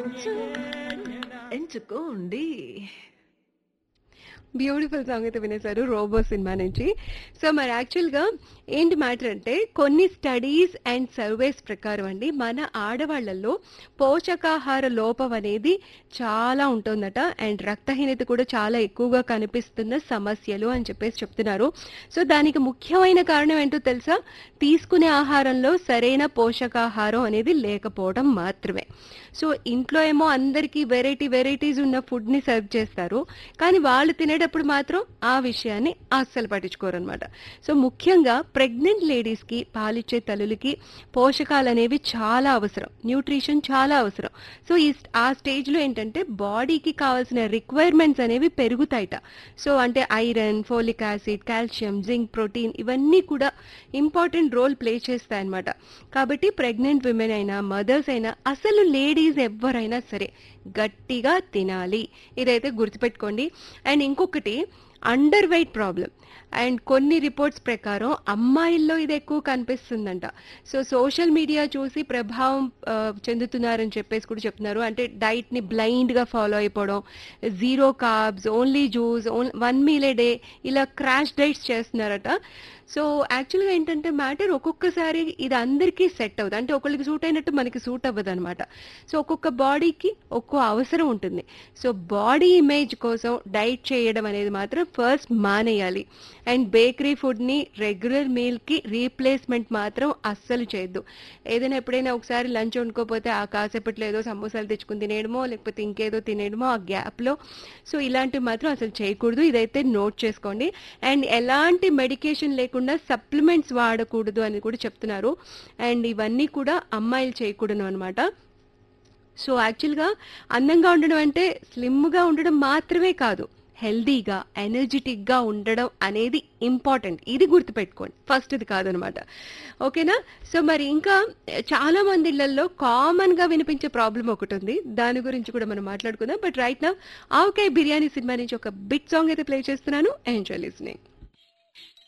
ఎంచుకోండి beautiful song అయితే వినేశారు రోబో సినిమా నుంచి సో మరి యాక్చువల్గా ఏంటి మ్యాటర్ అంటే కొన్ని స్టడీస్ అండ్ సర్వేస్ ప్రకారం అండి మన ఆడవాళ్లలో పోషకాహార లోపం అనేది చాలా ఉంటుందట అండ్ రక్తహీనత కూడా చాలా ఎక్కువగా కనిపిస్తున్న సమస్యలు అని చెప్పేసి చెప్తున్నారు సో దానికి ముఖ్యమైన కారణం ఏంటో తెలుసా తీసుకునే ఆహారంలో సరైన పోషకాహారం అనేది లేకపోవడం మాత్రమే సో ఇంట్లో ఏమో అందరికీ వెరైటీ వెరైటీస్ ఉన్న ఫుడ్ని సర్వ్ చేస్తారు కానీ వాళ్ళు తినేటప్పుడు మాత్రం ఆ విషయాన్ని అస్సలు పట్టించుకోరు అనమాట సో ముఖ్యంగా ప్రెగ్నెంట్ లేడీస్కి పాలిచ్చే తల్లులకి పోషకాలు అనేవి చాలా అవసరం న్యూట్రిషన్ చాలా అవసరం సో ఈ ఆ స్టేజ్లో ఏంటంటే బాడీకి కావాల్సిన రిక్వైర్మెంట్స్ అనేవి పెరుగుతాయట సో అంటే iron folic acid calcium zinc protein ఇవన్నీ కూడా ఇంపార్టెంట్ రోల్ ప్లే చేస్తాయన్నమాట కాబట్టి ప్రెగ్నెంట్ విమెన్ అయినా మదర్స్ అయినా అసలు లేడీస్ ఎవరైనా సరే గట్టిగా తినాలి ఇదైతే గుర్తుపెట్టుకోండి అండ్ ఇంకొకటి అండర్ వెయిట్ ప్రాబ్లం అండ్ కొన్ని రిపోర్ట్స్ ప్రకారం అమ్మాయిల్లో ఇది ఎక్కువ కనిపిస్తుందంట సో సోషల్ మీడియా చూసి ప్రభావం ఆ, చెందుతున్నారని చెప్పేసి కూడా చెప్తున్నారు అంటే డైట్ని బ్లైండ్గా ఫాలో అయిపోవడం zero carbs only juice on one meal a day ఇలా క్రాష్ డైట్స్ చేస్తున్నారట సో యాక్చువల్గా ఏంటంటే మ్యాటర్ ఒక్కొక్కసారి ఇది అందరికీ సెట్ అవుతుంది అంటే ఒకరికి సూట్ అయినట్టు మనకి సూట్ అవ్వదు అనమాట సో ఒక్కొక్క బాడీకి ఒక్కో అవసరం ఉంటుంది సో బాడీ ఇమేజ్ కోసం డైట్ చేయడం అనేది మాత్రం ఫస్ట్ మానేయాలి అండ్ బేకరీ ఫుడ్ని రెగ్యులర్ మీల్కి రీప్లేస్మెంట్ మాత్రం అస్సలు చేయొద్దు ఏదైనా ఎప్పుడైనా ఒకసారి లంచ్ వండుకోకపోతే ఆ కాసేపట్లో ఏదో సమోసాలు తెచ్చుకుని తినేయడమో లేకపోతే ఇంకేదో తినేయడమో ఆ గ్యాప్లో సో ఇలాంటివి మాత్రం అసలు చేయకూడదు ఇదైతే నోట్ చేసుకోండి అండ్ ఎలాంటి మెడికేషన్ లేకుండా సప్లిమెంట్స్ వాడకూడదు అని కూడా చెప్తున్నారు అండ్ ఇవన్నీ కూడా అమ్మాయిలు చేయకూడదు అనమాట సో యాక్చువల్గా అందంగా ఉండడం అంటే స్లిమ్గా ఉండడం మాత్రమే కాదు హెల్దీగా ఎనర్జెటిక్గా ఉండడం అనేది ఇంపార్టెంట్ ఇది గుర్తుపెట్టుకోండి ఫస్ట్ ఇది కాదనమాట ఓకేనా సో మరి ఇంకా చాలా మంది ఇళ్లలో కామన్గా వినిపించే ప్రాబ్లం ఒకటి ఉంది దాని గురించి కూడా మనం మాట్లాడుకుందాం బట్ రైట్ నా ఆవకాయ బిర్యానీ సినిమా నుంచి ఒక బిగ్ సాంగ్ అయితే ప్లే చేస్తున్నాను ఎంజాయ్ లిస్నింగ్